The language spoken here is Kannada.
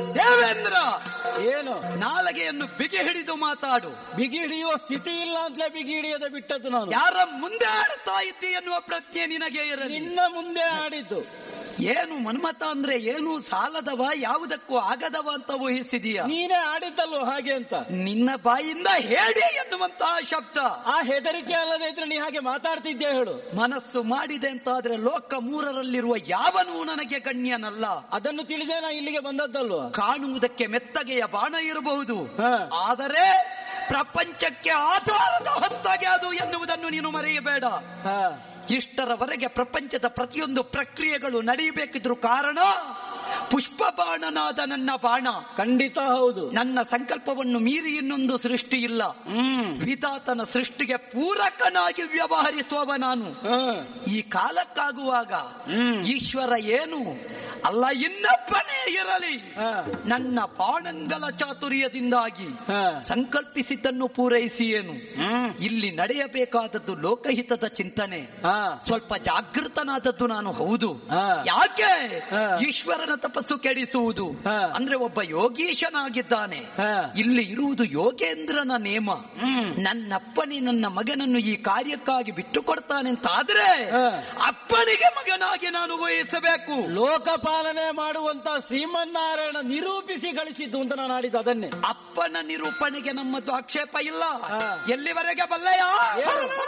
ದೇವೇಂದ್ರ ಏನು ನಾಲಗೆಯನ್ನು ಬಿಗಿ ಹಿಡಿದು ಮಾತಾಡು ಬಿಗಿ ಹಿಡಿಯುವ ಸ್ಥಿತಿ ಇಲ್ಲ ಅಂತಲೇ ಬಿಗಿ ಹಿಡಿಯದೆ ಬಿಟ್ಟದ್ದು ನಾನು ಯಾರ ಮುಂದೆ ಆಡ್ತಾ ಇದ್ದಿ ಎನ್ನುವ ಪ್ರಜ್ಞೆ ನಿನಗೆ ಇರಲಿ ನಿನ್ನ ಮುಂದೆ ಆಡಿದ್ದು ಏನು ಮನ್ಮತ ಅಂದ್ರೆ ಏನು ಸಾಲದವ ಯಾವುದಕ್ಕೂ ಆಗದವ ಅಂತ ಊಹಿಸಿದೀಯ ನೀನೇ ಆಡಿದ್ದಲ್ವ ಹಾಗೆ ಅಂತ ನಿನ್ನ ಬಾಯಿಂದ ಹೇಳಿ ಎನ್ನುವಂತಹ ಶಬ್ದ ಆ ಹೆದರಿಕೆ ಅಲ್ಲದೆ ಇದ್ರೆ ನೀ ಹಾಗೆ ಮಾತಾಡ್ತಿದ್ದೆ ಹೇಳು ಮನಸ್ಸು ಮಾಡಿದೆ ಅಂತಾದ್ರೆ ಲೋಕ ಮೂರರಲ್ಲಿರುವ ಯಾವನೂ ನನಗೆ ಗಣ್ಯನಲ್ಲ ಅದನ್ನು ತಿಳಿದೇ ನಾ ಇಲ್ಲಿಗೆ ಬಂದದ್ದಲ್ವ ಕಾಣುವುದಕ್ಕೆ ಮೆತ್ತಗೆಯ ಬಾಣ ಇರಬಹುದು ಹಾ. ಆದರೆ ಪ್ರಪಂಚಕ್ಕೆ ಆಧಾರದ ಹೊತ್ತಾಗೆ ಅದು ಎನ್ನುವುದನ್ನು ನೀನು ಮರೆಯಬೇಡ ಹಾ. ಇಷ್ಟರವರೆಗೆ ಪ್ರಪಂಚದ ಪ್ರತಿಯೊಂದು ಪ್ರಕ್ರಿಯೆಗಳು ನಡೆಯಬೇಕಿದ್ರು ಕಾರಣ ಪುಷ್ಪ ಬಾಣನಾದ ನನ್ನ ಬಾಣ ಖಂಡಿತ ಹೌದು ನನ್ನ ಸಂಕಲ್ಪವನ್ನು ಮೀರಿ ಇನ್ನೊಂದು ಸೃಷ್ಟಿ ಇಲ್ಲ ಹ್ಮ್ ವಿಧಾತನ ಸೃಷ್ಟಿಗೆ ಪೂರಕನಾಗಿ ವ್ಯವಹರಿಸುವವ ನಾನು ಹಾ. ಈ ಕಾಲಕ್ಕಾಗುವಾಗ ಹ್ಮ್. ಈಶ್ವರ ಏನು ಅಲ್ಲ ಇನ್ನೊಬ್ಬನೇ ಇರಲಿ ಹಾ. ನನ್ನ ಬಾಣಂಗಲ ಚಾತುರ್ಯದಿಂದಾಗಿ ಹಾ. ಸಂಕಲ್ಪಿಸಿದ್ದನ್ನು ಪೂರೈಸಿ ಏನು ಹ್ಮ್. ಇಲ್ಲಿ ನಡೆಯಬೇಕಾದದ್ದು ಲೋಕಹಿತದ ಚಿಂತನೆ ಹಾ. ಸ್ವಲ್ಪ ಜಾಗೃತನಾದದ್ದು ನಾನು ಹೌದು ಹಾ. ಯಾಕೆ ಹಾ. ಈಶ್ವರನ ತಪಸ್ಸು ಕೆಡಿಸುವುದು ಹಾ. ಅಂದ್ರೆ ಒಬ್ಬ ಯೋಗೀಶನಾಗಿದ್ದಾನೆ ಹಾ. ಇಲ್ಲಿ ಇರುವುದು ಯೋಗೇಂದ್ರನ ನೇಮ ಹ್ಮ್. ನನ್ನಪ್ಪನೇ ನನ್ನ ಮಗನನ್ನು ಈ ಕಾರ್ಯಕ್ಕಾಗಿ ಬಿಟ್ಟು ಕೊಡ್ತಾನೆ ಅಂತ ಆದ್ರೆ ಹಾ. ಅಪ್ಪನಿಗೆ ಮಗನಾಗಿ ನಾನು ವಹಿಸಬೇಕು ಲೋಕಪಾಲನೆ ಮಾಡುವಂತ ಶ್ರೀಮನ್ನಾರಾಯಣ ನಿರೂಪಿಸಿ ಗಳಿಸಿದ್ದು ಅಂತ ನಾನು ಆಡಿದ್ದು ಅದನ್ನೇ ಅಪ್ಪನ ನಿರೂಪಣೆಗೆ ನಮ್ಮದು ಆಕ್ಷೇಪ ಇಲ್ಲ ಹಾ. ಎಲ್ಲಿವರೆಗೆ ಬಲ್ಲೆಯ ಏನು?